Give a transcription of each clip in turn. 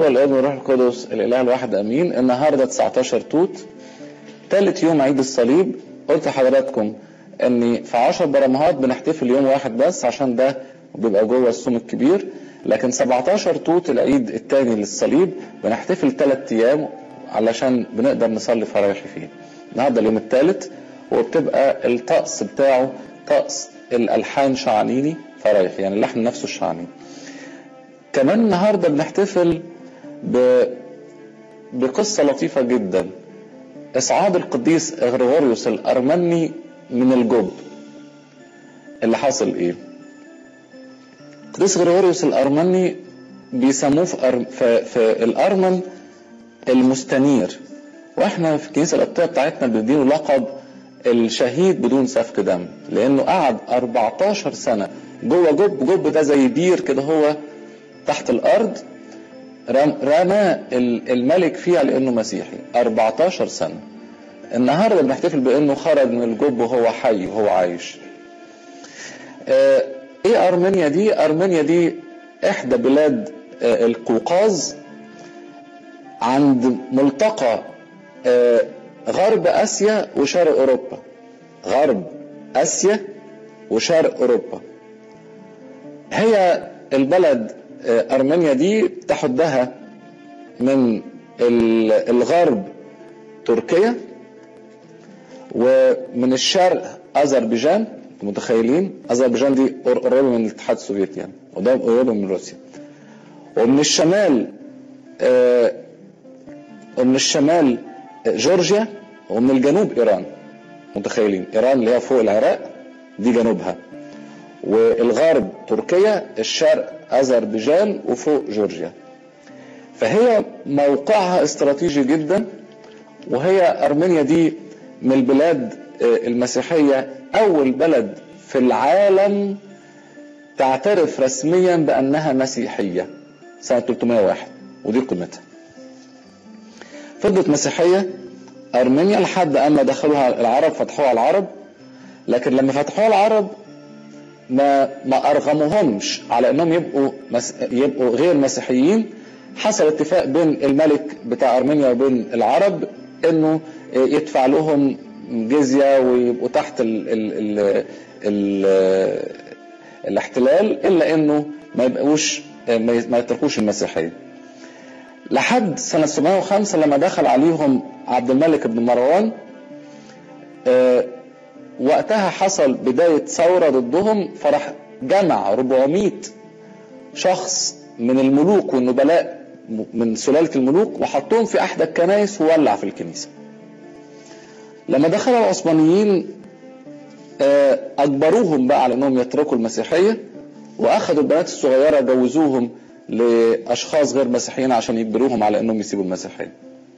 والابن والروح القدس الاله الواحد امين النهارده 19 توت ثالث يوم عيد الصليب قلت لحضراتكم ان في 10 برمهات بنحتفل يوم واحد بس عشان ده بيبقى جوه الصوم الكبير لكن 17 توت العيد الثاني للصليب بنحتفل ثلاث ايام علشان بنقدر نصلي فرايحي فيه النهارده اليوم الثالث وبتبقى الطقس بتاعه طقس الالحان شعنيني فرايحي يعني اللحن نفسه الشعنيني كمان النهارده بنحتفل ب... بقصه لطيفه جدا اصعاد القديس غريغوريوس الارمني من الجب اللي حصل ايه القديس غريغوريوس الارمني بيسموه في, أر... في... في الارمن المستنير واحنا في الكنيسه القبطيه بتاعتنا بنديله لقب الشهيد بدون سفك دم لانه قعد 14 سنه جوه جب جب ده زي بير كده هو تحت الارض رمى الملك فيه على انه مسيحي 14 سنه النهارده بنحتفل بانه خرج من الجب وهو حي وهو عايش آه ايه ارمينيا دي ارمينيا دي احدى بلاد آه القوقاز عند ملتقى آه غرب اسيا وشرق اوروبا غرب اسيا وشرق اوروبا هي البلد ارمينيا دي تحدها من الغرب تركيا ومن الشرق اذربيجان متخيلين اذربيجان دي قريبه من الاتحاد السوفيتي يعني وده قريبه من روسيا ومن الشمال ومن الشمال جورجيا ومن الجنوب ايران متخيلين ايران اللي هي فوق العراق دي جنوبها والغرب تركيا الشرق اذربيجان وفوق جورجيا فهي موقعها استراتيجي جدا وهي ارمينيا دي من البلاد المسيحيه اول بلد في العالم تعترف رسميا بانها مسيحيه سنه 301 ودي قيمتها فضلت مسيحيه ارمينيا لحد اما دخلوها العرب فتحوها العرب لكن لما فتحوها العرب ما ما ارغموهمش على انهم يبقوا مس... يبقوا غير مسيحيين حصل اتفاق بين الملك بتاع ارمينيا وبين العرب انه يدفع لهم جزيه ويبقوا تحت ال... ال... ال... ال... الاحتلال الا انه ما يبقوش ما يتركوش المسيحيه لحد سنة 705 لما دخل عليهم عبد الملك بن مروان آه وقتها حصل بداية ثورة ضدهم فراح جمع 400 شخص من الملوك والنبلاء من سلالة الملوك وحطهم في أحدى الكنائس وولع في الكنيسة لما دخل العثمانيين أجبروهم بقى على أنهم يتركوا المسيحية وأخذوا البنات الصغيرة جوزوهم لأشخاص غير مسيحيين عشان يجبروهم على أنهم يسيبوا المسيحية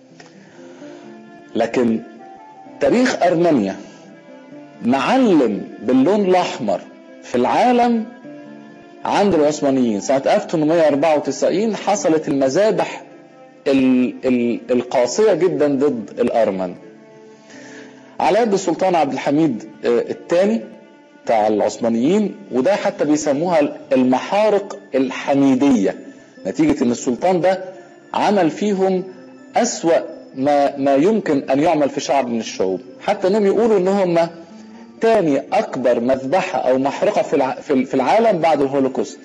لكن تاريخ أرمينيا معلم باللون الاحمر في العالم عند العثمانيين سنة 1894 حصلت المذابح ال ال القاسية جدا ضد الأرمن على يد السلطان عبد الحميد الثاني بتاع العثمانيين وده حتى بيسموها المحارق الحميدية نتيجة ان السلطان ده عمل فيهم أسوأ ما, ما يمكن أن يعمل في شعب من الشعوب حتى انهم يقولوا ان هم تاني اكبر مذبحة او محرقة في العالم بعد الهولوكوست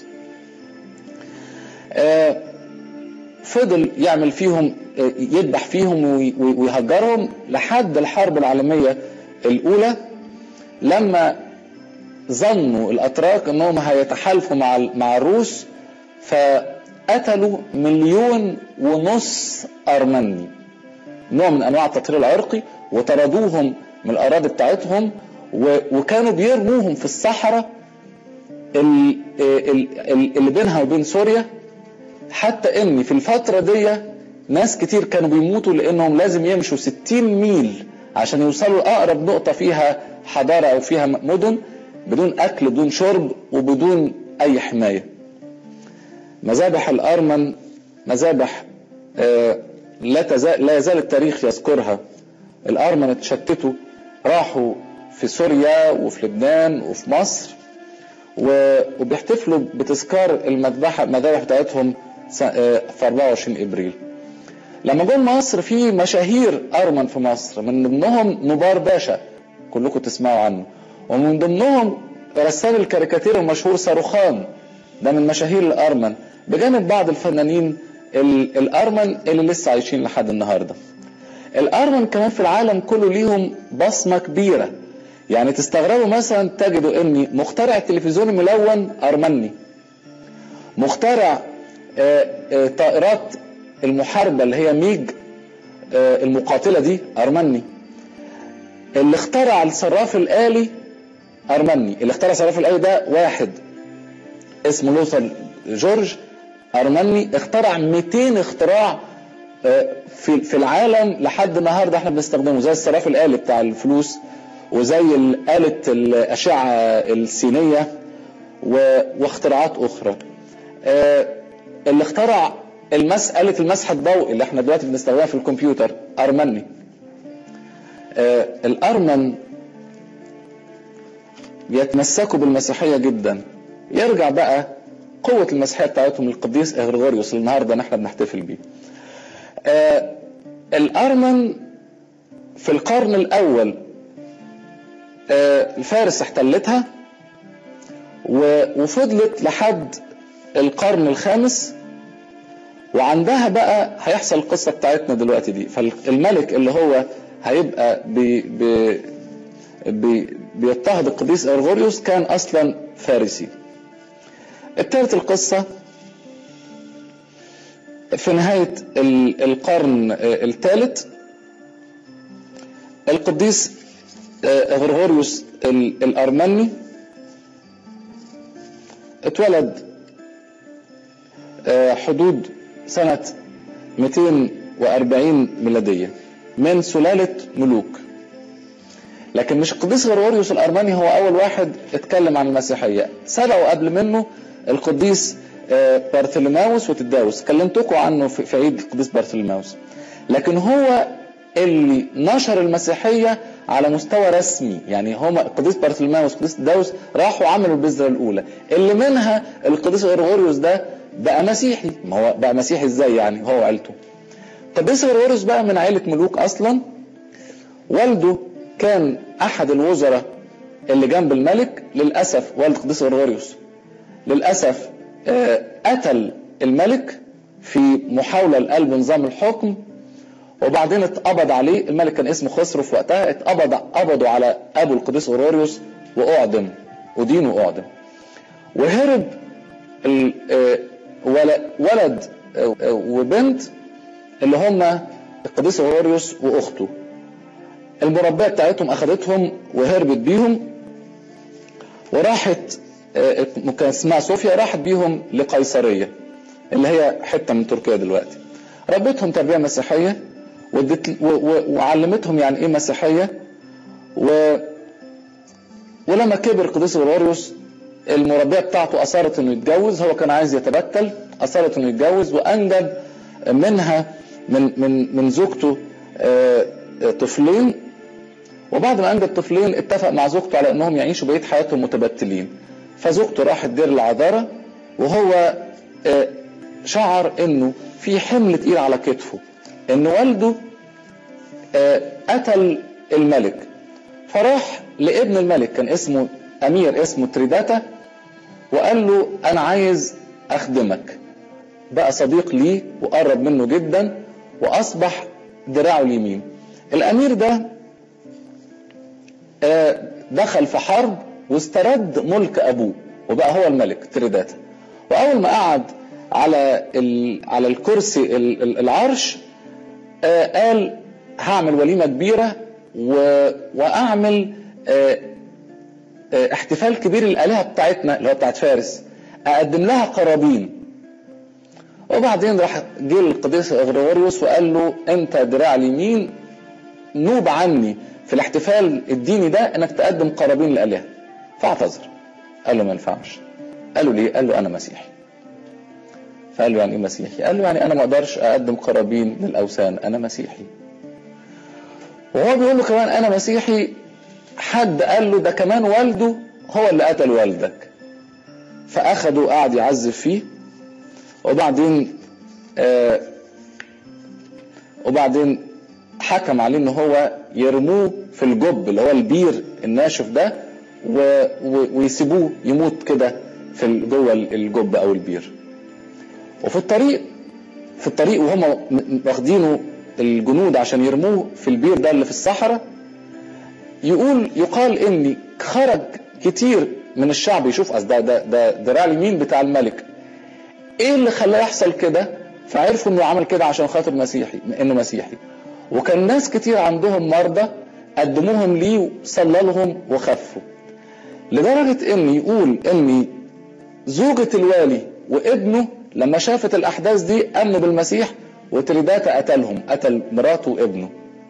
فضل يعمل فيهم يذبح فيهم ويهجرهم لحد الحرب العالمية الاولى لما ظنوا الاتراك انهم هيتحالفوا مع مع الروس فقتلوا مليون ونص ارمني نوع من انواع التطهير العرقي وطردوهم من الاراضي بتاعتهم وكانوا بيرموهم في الصحراء اللي بينها وبين سوريا حتى ان في الفترة دي ناس كتير كانوا بيموتوا لانهم لازم يمشوا 60 ميل عشان يوصلوا لأقرب نقطة فيها حضارة او فيها مدن بدون اكل بدون شرب وبدون اي حماية مذابح الارمن مذابح لا, تزال لا يزال التاريخ يذكرها الارمن اتشتتوا راحوا في سوريا وفي لبنان وفي مصر وبيحتفلوا بتذكار المذبحة المذابح بتاعتهم في 24 ابريل لما جم مصر في مشاهير ارمن في مصر من ضمنهم نبار باشا كلكم تسمعوا عنه ومن ضمنهم رسام الكاريكاتير المشهور صاروخان ده من مشاهير الارمن بجانب بعض الفنانين الارمن اللي لسه عايشين لحد النهارده الارمن كمان في العالم كله ليهم بصمه كبيره يعني تستغربوا مثلا تجدوا ان مخترع التلفزيون الملون ارمني مخترع طائرات المحاربه اللي هي ميج المقاتله دي ارمني اللي اخترع الصراف الالي ارمني اللي اخترع الصراف الالي ده واحد اسمه لوثر جورج ارمني اخترع 200 اختراع في في العالم لحد النهارده احنا بنستخدمه زي الصراف الالي بتاع الفلوس وزي آلة الأشعة السينية واختراعات أخرى اللي اخترع المس آلة المسح الضوئي اللي احنا دلوقتي بنستخدمها في الكمبيوتر أرمني الأرمن بيتمسكوا بالمسيحية جدا يرجع بقى قوة المسيحية بتاعتهم القديس إغريغوريوس اللي النهاردة احنا بنحتفل بيه الأرمن في القرن الأول الفارس احتلتها وفضلت لحد القرن الخامس وعندها بقى هيحصل القصه بتاعتنا دلوقتي دي فالملك اللي هو هيبقى بي بي بي بيضطهد القديس ارغوريوس كان اصلا فارسي ابتدت القصه في نهايه القرن الثالث القديس غرغوريوس الأرمني اتولد حدود سنة 240 ميلادية من سلالة ملوك لكن مش القديس غرغوريوس الأرمني هو أول واحد اتكلم عن المسيحية سبقوا قبل منه القديس بارثوليماوس وتداوس كلمتكم عنه في عيد القديس بارثوليماوس لكن هو اللي نشر المسيحية على مستوى رسمي يعني هما القديس بارثوليماوس والقديس تداوس راحوا عملوا البذرة الأولى اللي منها القديس غرغوريوس ده بقى مسيحي ما هو بقى مسيحي ازاي يعني هو وعيلته القديس غرغوريوس بقى من عائلة ملوك أصلا والده كان أحد الوزراء اللي جنب الملك للأسف والد القديس غرغوريوس للأسف قتل الملك في محاولة لقلب نظام الحكم وبعدين اتقبض عليه الملك كان اسمه خسرو في وقتها اتقبض قبضوا على ابو القديس اوروريوس واعدم ودين واعدم وهرب ولد وبنت اللي هم القديس اوروريوس واخته المربيه بتاعتهم اخذتهم وهربت بيهم وراحت كان اسمها صوفيا راحت بيهم لقيصريه اللي هي حته من تركيا دلوقتي ربتهم تربيه مسيحيه ودت وعلمتهم يعني ايه مسيحيه و ولما كبر قديس غرغوريوس المربيه بتاعته اصرت انه يتجوز هو كان عايز يتبتل اصرت انه يتجوز وانجب منها من من من زوجته طفلين وبعد ما انجب طفلين اتفق مع زوجته على انهم يعيشوا بقيه حياتهم متبتلين فزوجته راحت دير العذاره وهو شعر انه في حمل تقيل على كتفه ان والده قتل الملك فراح لابن الملك كان اسمه امير اسمه تريداتا وقال له انا عايز اخدمك بقى صديق ليه وقرب منه جدا واصبح دراعه اليمين الامير ده دخل في حرب واسترد ملك ابوه وبقى هو الملك تريداتا واول ما قعد على على الكرسي العرش قال هعمل وليمه كبيره واعمل احتفال كبير للالهه بتاعتنا اللي هو بتاعت فارس اقدم لها قرابين وبعدين راح جه القديس غريغوريوس وقال له انت دراع اليمين نوب عني في الاحتفال الديني ده انك تقدم قرابين للالهه فاعتذر قال له ما ينفعش قال له ليه قال له انا مسيحي فقال له يعني ايه مسيحي قال له يعني انا ما اقدرش اقدم قرابين للاوثان انا مسيحي وهو بيقول له كمان انا مسيحي حد قال له ده كمان والده هو اللي قتل والدك فاخده قعد يعذب فيه وبعدين آه وبعدين حكم عليه ان هو يرموه في الجب اللي هو البير الناشف ده و... و... ويسيبوه يموت كده في جوه الجب او البير وفي الطريق في الطريق وهم واخدينه الجنود عشان يرموه في البير ده اللي في الصحراء يقول يقال ان خرج كتير من الشعب يشوف اصل ده ده ده دراع اليمين بتاع الملك ايه اللي خلاه يحصل كده فعرفوا انه عمل كده عشان خاطر مسيحي انه مسيحي وكان ناس كتير عندهم مرضى قدموهم ليه صلى لهم وخفوا لدرجة ان يقول ان زوجة الوالي وابنه لما شافت الاحداث دي امنوا بالمسيح وتريداتا قتلهم قتل مراته وابنه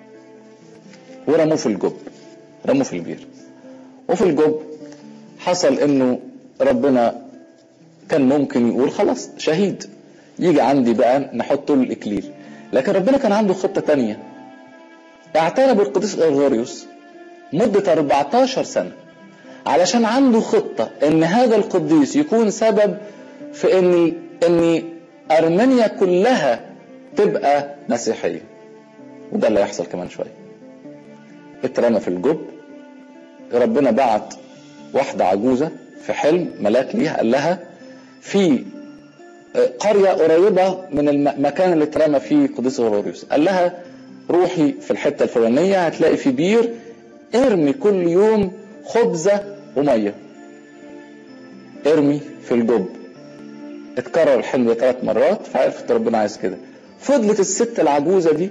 ورموه في الجب رموه في البير وفي الجب حصل انه ربنا كان ممكن يقول خلاص شهيد يجي عندي بقى نحط له الاكليل لكن ربنا كان عنده خطه تانية اعتنى بالقديس غرغوريوس مده 14 سنه علشان عنده خطه ان هذا القديس يكون سبب في ان ان ارمينيا كلها تبقى مسيحيه وده اللي هيحصل كمان شويه اترمى في الجب ربنا بعت واحدة عجوزة في حلم ملاك ليها قال لها في قرية قريبة من المكان اللي اترمى فيه قديس غروريوس قال لها روحي في الحتة الفلانية هتلاقي في بير ارمي كل يوم خبزة ومية ارمي في الجب اتكرر الحلم ده ثلاث مرات فعرفت ربنا عايز كده فضلت الست العجوزة دي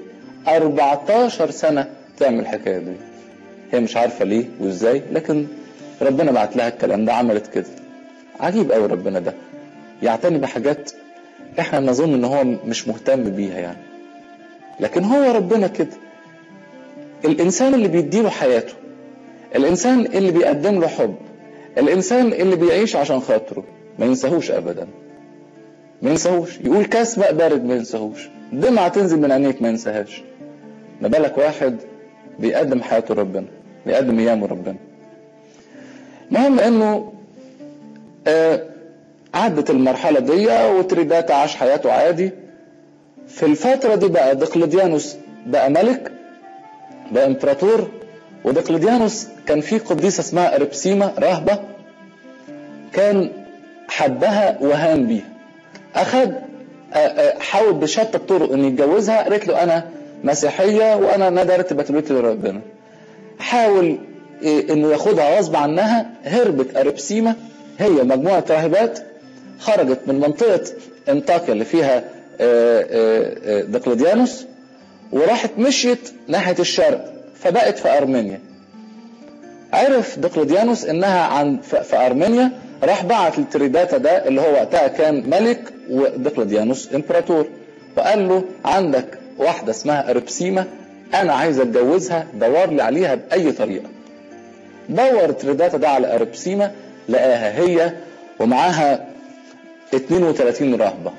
14 سنة تعمل الحكاية دي هي مش عارفة ليه وازاي لكن ربنا بعت لها الكلام ده عملت كده عجيب قوي ربنا ده يعتني بحاجات احنا نظن ان هو مش مهتم بيها يعني لكن هو ربنا كده الانسان اللي بيديله حياته الانسان اللي بيقدم له حب الانسان اللي بيعيش عشان خاطره ما ينساهوش ابدا ما ينساهوش يقول كاس ماء بارد ما ينساهوش دمعة تنزل من عينيك ما ينساهاش ما بالك واحد بيقدم حياته ربنا بيقدم ايامه ربنا المهم انه آه عدت المرحلة دي وتريداتا عاش حياته عادي في الفترة دي بقى دقلديانوس بقى ملك بقى امبراطور ودقلديانوس كان في قديسة اسمها اربسيما راهبة كان حبها وهان بيها اخد حاول بشتى الطرق ان يتجوزها قالت له انا مسيحية وانا ندرت بتوليتي لربنا حاول انه ياخدها غصب عنها هربت اربسيما هي مجموعة راهبات خرجت من منطقة انطاكيا اللي فيها دقلديانوس وراحت مشيت ناحية الشرق فبقت في ارمينيا عرف دقلديانوس انها عن في ارمينيا راح بعت لتريداتا ده اللي هو وقتها كان ملك ودقلديانوس امبراطور وقال له عندك واحدة اسمها اربسيما انا عايز اتجوزها دور لي عليها باي طريقة دور تريداتا ده على اربسيما لقاها هي ومعاها 32 راهبة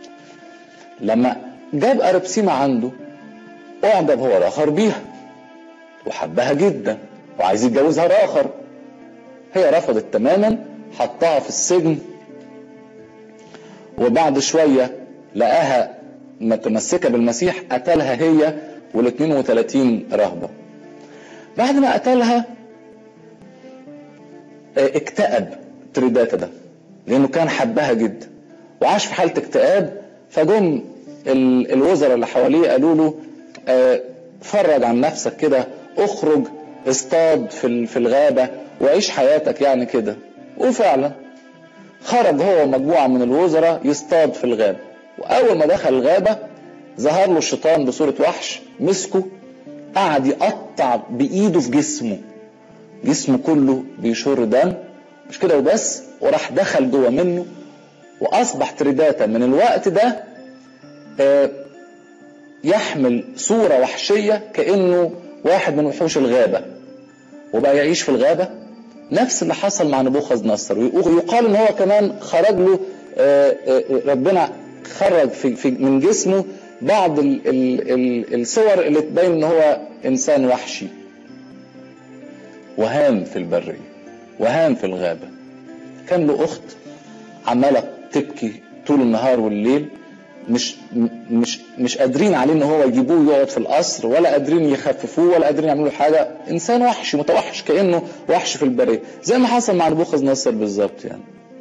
لما جاب اربسيما عنده اعجب هو الاخر بيها وحبها جدا وعايز يتجوزها الاخر هي رفضت تماما حطها في السجن وبعد شوية لقاها متمسكة بالمسيح قتلها هي وال 32 رهبة بعد ما قتلها اكتئب تريداتا ده لانه كان حبها جدا وعاش في حالة اكتئاب فجم الوزراء اللي حواليه قالوا له فرج عن نفسك كده اخرج اصطاد في في الغابة وعيش حياتك يعني كده وفعلا خرج هو ومجموعة من الوزراء يصطاد في الغابة وأول ما دخل الغابة ظهر له الشيطان بصورة وحش مسكه قعد يقطع بإيده في جسمه جسمه كله بيشر دم مش كده وبس وراح دخل جوه منه وأصبح تريداتا من الوقت ده يحمل صورة وحشية كأنه واحد من وحوش الغابة وبقى يعيش في الغابة نفس اللي حصل مع نبوخذ نصر ويقال ان هو كمان خرج له ربنا خرج في, في من جسمه بعض ال ال ال الصور اللي تبين ان هو انسان وحشي وهام في البرية وهام في الغابة كان له اخت عمالة تبكي طول النهار والليل مش مش مش قادرين عليه ان هو يجيبوه يقعد في القصر ولا قادرين يخففوه ولا قادرين يعملوا له حاجه انسان وحش متوحش كانه وحش في البريه زي ما حصل مع نبوخذ نصر بالظبط يعني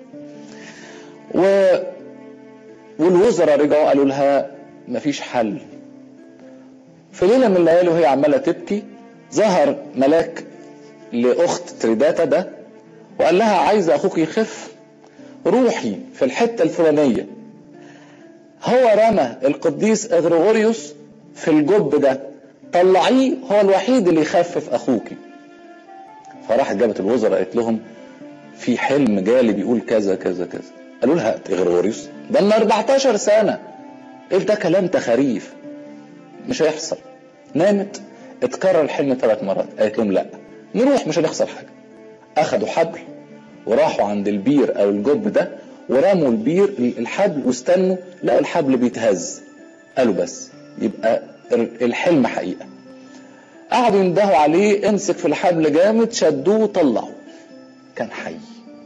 و والوزراء رجعوا قالوا لها مفيش حل في ليله من الليالي وهي عماله تبكي ظهر ملاك لاخت تريداتا ده وقال لها عايزه اخوك يخف روحي في الحته الفلانيه هو رمى القديس اغريغوريوس في الجب ده طلعيه هو الوحيد اللي يخفف اخوكي فراحت جابت الوزراء قالت لهم في حلم جالي بيقول كذا كذا كذا قالوا لها اغريغوريوس ده من 14 سنه ايه ده كلام تخاريف مش هيحصل نامت اتكرر الحلم ثلاث مرات قالت لهم لا نروح مش هنخسر حاجه اخدوا حبل وراحوا عند البير او الجب ده ورموا البير الحبل واستنوا لقوا الحبل بيتهز قالوا بس يبقى الحلم حقيقه قعدوا يندهوا عليه امسك في الحبل جامد شدوه وطلعوا كان حي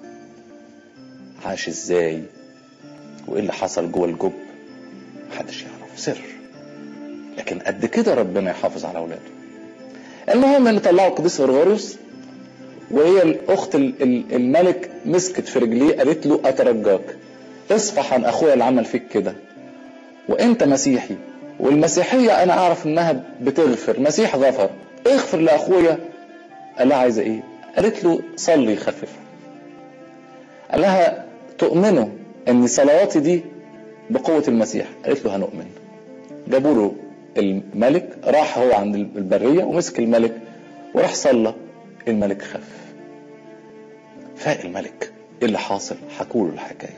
عاش ازاي وايه اللي حصل جوه الجب محدش يعرف سر لكن قد كده ربنا يحافظ على اولاده المهم ان طلعوا القديس غرغوريوس وهي الاخت الملك مسكت في رجليه قالت له اترجاك اصفح عن اخويا اللي عمل فيك كده وانت مسيحي والمسيحيه انا اعرف انها بتغفر مسيح غفر اغفر لاخويا قال لها عايزه ايه قالت له صلي خففها قال لها تؤمنوا ان صلواتي دي بقوه المسيح قالت له هنؤمن جابوا له الملك راح هو عند البريه ومسك الملك وراح صلى الملك خف فاق الملك ايه اللي حاصل حكوا له الحكايه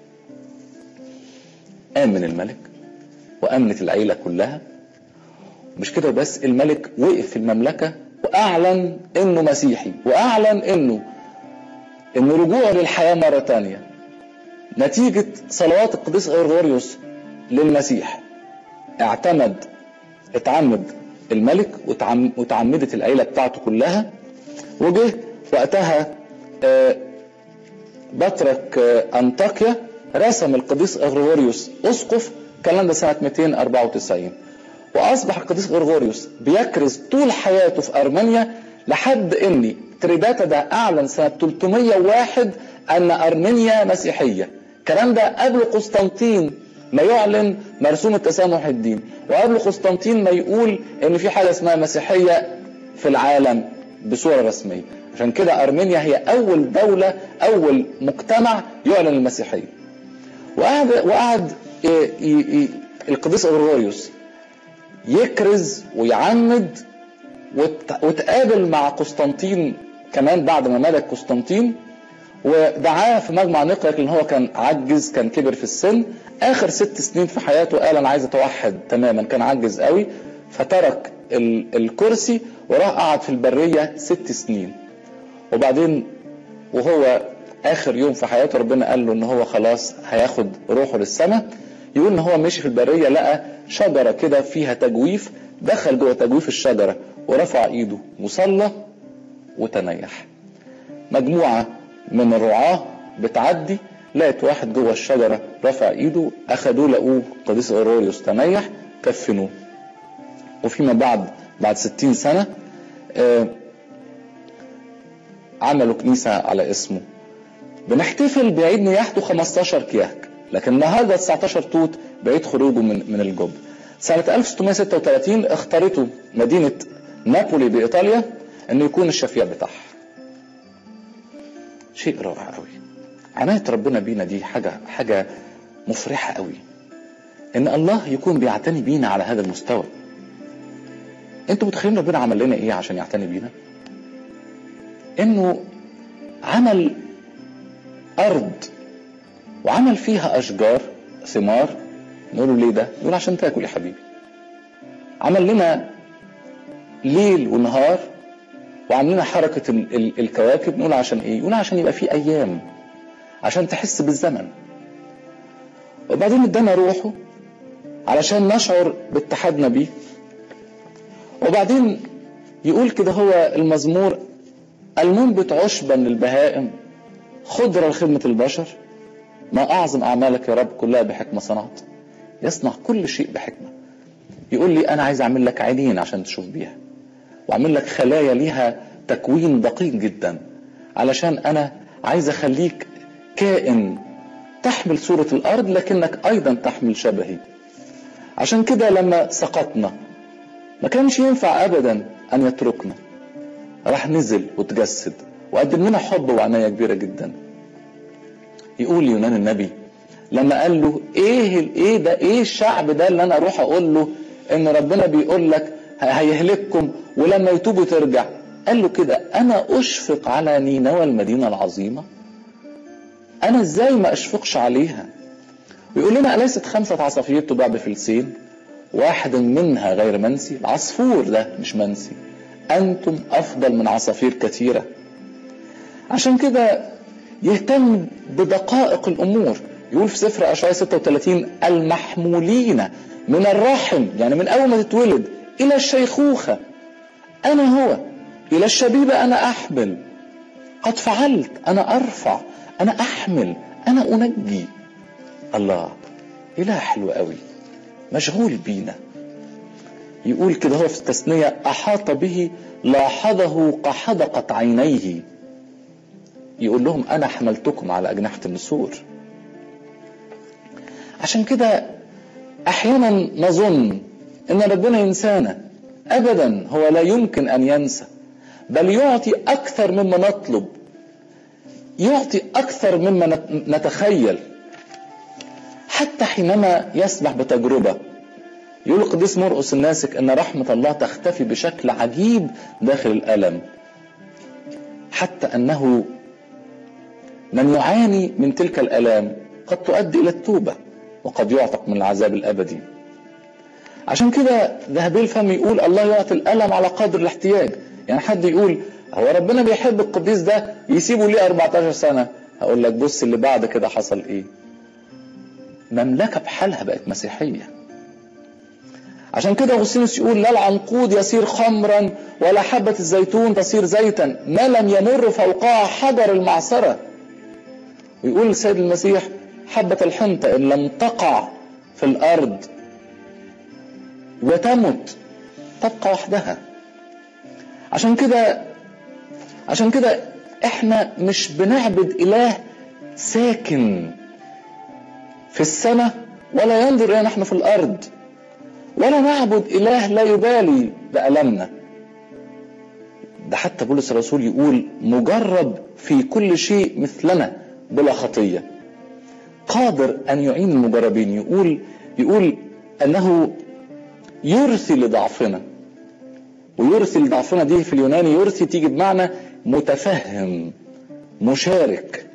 امن الملك وامنت العيله كلها مش كده بس الملك وقف في المملكه واعلن انه مسيحي واعلن انه ان رجوعه للحياه مره تانية نتيجه صلوات القديس غرغوريوس للمسيح اعتمد اتعمد الملك وتعمدت العيله بتاعته كلها وجه وقتها بطرك انطاكيا رسم القديس غريغوريوس اسقف الكلام ده سنه 294 واصبح القديس غريغوريوس بيكرز طول حياته في ارمينيا لحد ان تريداتا ده اعلن سنه 301 ان ارمينيا مسيحيه الكلام ده قبل قسطنطين ما يعلن مرسوم التسامح الدين وقبل قسطنطين ما يقول ان في حاجه اسمها مسيحيه في العالم بصوره رسميه عشان كده ارمينيا هي اول دوله اول مجتمع يعلن المسيحيه وقعد وقعد القديس غريغوريوس يكرز ويعمد وتقابل مع قسطنطين كمان بعد ما ملك قسطنطين ودعاه في مجمع نقيا لان هو كان عجز كان كبر في السن اخر ست سنين في حياته قال انا عايز اتوحد تماما كان عجز قوي فترك الكرسي وراح قعد في البريه ست سنين وبعدين وهو اخر يوم في حياته ربنا قال له ان هو خلاص هياخد روحه للسماء يقول ان هو مشي في البريه لقى شجره كده فيها تجويف دخل جوه تجويف الشجره ورفع ايده وصلى وتنيح مجموعه من الرعاه بتعدي لقت واحد جوه الشجره رفع ايده اخدوه لقوه قديس اوروريوس تنيح كفنوه وفيما بعد بعد ستين سنة آه عملوا كنيسة على اسمه بنحتفل بعيد نياحته 15 كياك لكن النهارده 19 توت بعيد خروجه من من الجب سنة 1636 اختارته مدينة نابولي بإيطاليا انه يكون الشفيع بتاعها شيء رائع قوي عناية ربنا بينا دي حاجة حاجة مفرحة قوي ان الله يكون بيعتني بينا على هذا المستوى انتوا متخيلين ربنا عمل لنا ايه عشان يعتني بينا انه عمل ارض وعمل فيها اشجار ثمار نقول له ليه ده يقول عشان تاكل يا حبيبي عمل لنا ليل ونهار وعمل لنا حركة ال ال الكواكب نقول عشان ايه يقول عشان يبقى في ايام عشان تحس بالزمن وبعدين ادانا روحه علشان نشعر باتحادنا بيه وبعدين يقول كده هو المزمور المنبت عشبا للبهائم خضرة لخدمة البشر ما أعظم أعمالك يا رب كلها بحكمة صنعت يصنع كل شيء بحكمة يقول لي أنا عايز أعمل لك عينين عشان تشوف بيها وأعمل لك خلايا ليها تكوين دقيق جدا علشان أنا عايز أخليك كائن تحمل صورة الأرض لكنك أيضا تحمل شبهي عشان كده لما سقطنا ما كانش ينفع أبدا أن يتركنا راح نزل وتجسد وقدم لنا حب وعناية كبيرة جدا يقول يونان النبي لما قال له ايه ايه ده ايه الشعب ده اللي انا اروح اقول له ان ربنا بيقول لك هيهلككم ولما يتوبوا ترجع قال له كده انا اشفق على نينوى المدينه العظيمه انا ازاي ما اشفقش عليها ويقول لنا اليست خمسه عصافير تباع بفلسين واحد منها غير منسي العصفور ده مش منسي انتم افضل من عصافير كثيره عشان كده يهتم بدقائق الامور يقول في سفر اشعياء 36 المحمولين من الرحم يعني من اول ما تتولد الى الشيخوخه انا هو الى الشبيبه انا احمل قد فعلت انا ارفع انا احمل انا انجي الله اله حلو قوي مشغول بينا يقول كده هو في التثنيه احاط به لاحظه كحدقه عينيه يقول لهم انا حملتكم على اجنحه النسور عشان كده احيانا نظن ان ربنا ينسانا ابدا هو لا يمكن ان ينسى بل يعطي اكثر مما نطلب يعطي اكثر مما نتخيل حتى حينما يسمح بتجربه يقول القديس مرقس الناسك ان رحمه الله تختفي بشكل عجيب داخل الالم حتى انه من يعاني من تلك الالام قد تؤدي الى التوبه وقد يعتق من العذاب الابدي عشان كده ذهبي الفم يقول الله يعطي الالم على قدر الاحتياج يعني حد يقول هو ربنا بيحب القديس ده يسيبه ليه 14 سنه هقول لك بص اللي بعد كده حصل ايه مملكه بحالها بقت مسيحيه عشان كده اغسطينوس يقول لا العنقود يصير خمرا ولا حبة الزيتون تصير زيتا ما لم يمر فوقها حجر المعصرة ويقول السيد المسيح حبة الحنطة إن لم تقع في الأرض وتمت تبقى وحدها عشان كده عشان كده احنا مش بنعبد إله ساكن في السماء ولا ينظر إلينا نحن في الأرض ولا نعبد إله لا يبالي بألمنا ده حتى بولس الرسول يقول مجرب في كل شيء مثلنا بلا خطيه قادر ان يعين المجربين يقول يقول انه يرثي لضعفنا ويرثي لضعفنا دي في اليوناني يرثي تيجي بمعنى متفهم مشارك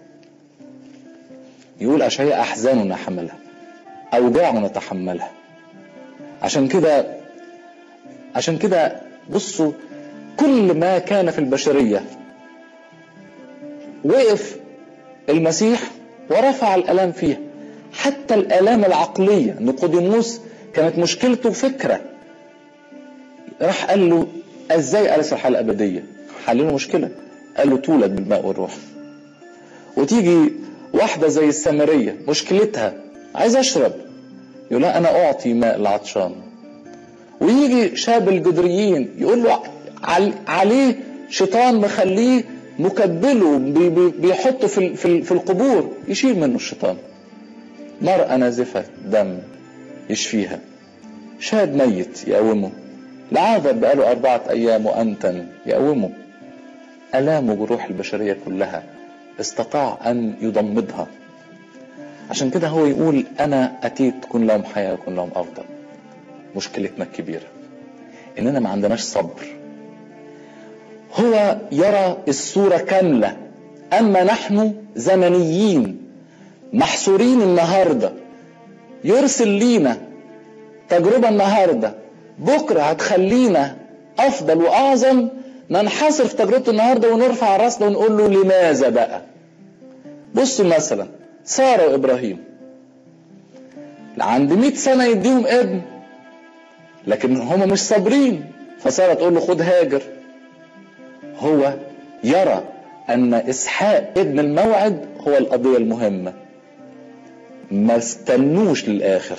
يقول اشعياء احزاننا حملها اوجاعنا تحملها عشان كده عشان كده بصوا كل ما كان في البشريه وقف المسيح ورفع الالام فيها حتى الالام العقليه نيقوديموس كانت مشكلته فكره راح قال له ازاي اليس الحياه الابديه حل له مشكله قال له تولد بالماء والروح وتيجي واحده زي السامريه مشكلتها عايز اشرب يقول لها انا اعطي ماء العطشان ويجي شاب الجدريين يقول له عليه شيطان مخليه مكبله بيحطه في في القبور يشيل منه الشيطان مرأة نازفة دم يشفيها شاب ميت يقومه لعاذر بقاله أربعة أيام وأنتن يقومه ألام وجروح البشرية كلها استطاع أن يضمدها عشان كده هو يقول أنا أتيت تكون لهم حياة ويكون لهم أفضل مشكلتنا الكبيرة إننا ما عندناش صبر هو يرى الصورة كاملة أما نحن زمنيين محصورين النهاردة يرسل لينا تجربة النهاردة بكرة هتخلينا أفضل وأعظم ننحصر في تجربة النهاردة ونرفع راسنا ونقول له لماذا بقى بصوا مثلا سارة وإبراهيم عند 100 سنة يديهم ابن لكن هم مش صابرين فسارة تقول له خد هاجر هو يرى ان اسحاق ابن الموعد هو القضيه المهمه ما استنوش للاخر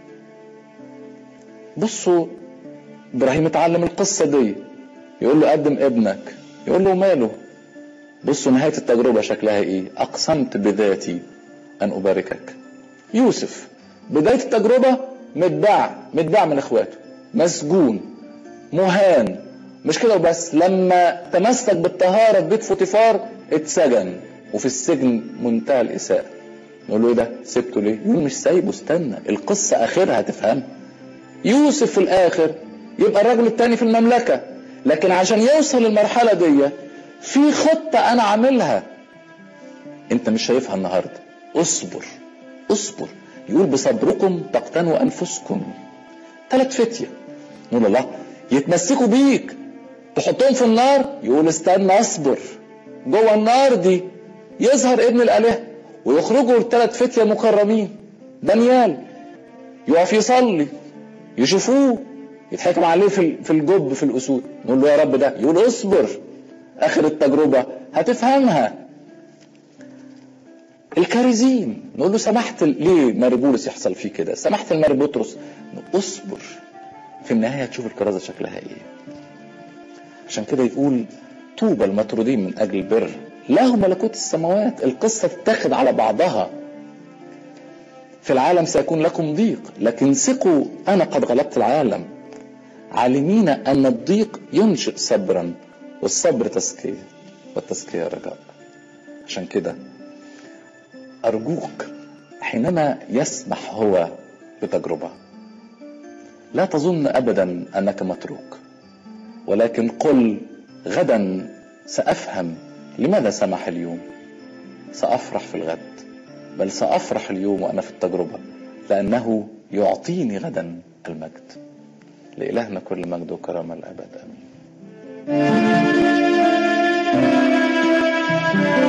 بصوا ابراهيم اتعلم القصه دي يقول له قدم ابنك يقول له ماله بصوا نهايه التجربه شكلها ايه اقسمت بذاتي ان اباركك يوسف بدايه التجربه متباع متباع من اخواته مسجون مهان مش كده وبس لما تمسك بالطهاره في بيت فوتيفار اتسجن وفي السجن منتهى الاساءه نقول له ايه ده سبته ليه يقول مش سايبه استنى القصه اخرها تفهم يوسف في الاخر يبقى الرجل الثاني في المملكه لكن عشان يوصل للمرحله دي في خطه انا عاملها انت مش شايفها النهارده اصبر اصبر يقول بصبركم تقتنوا انفسكم ثلاث فتيه نقول الله يتمسكوا بيك تحطهم في النار يقول استنى اصبر جوه النار دي يظهر ابن الالهه ويخرجوا الثلاث فتيه مكرمين دانيال يقف يصلي يشوفوه يتحكم عليه في في الجب في الاسود نقول له يا رب ده يقول اصبر اخر التجربه هتفهمها الكارزين نقول له سمحت ليه ماري بولس يحصل فيه كده سمحت لماري بطرس اصبر في النهايه تشوف الكرازه شكلها ايه عشان كده يقول طوبى المطرودين من اجل البر له ملكوت السماوات القصه تتاخد على بعضها في العالم سيكون لكم ضيق لكن ثقوا انا قد غلبت العالم عالمين ان الضيق ينشئ صبرا والصبر تزكيه والتزكيه رجاء عشان كده ارجوك حينما يسمح هو بتجربه لا تظن ابدا انك متروك ولكن قل غدا سافهم لماذا سمح اليوم سافرح في الغد بل سافرح اليوم وانا في التجربه لانه يعطيني غدا المجد لالهنا كل مجد وكرامه الابد امين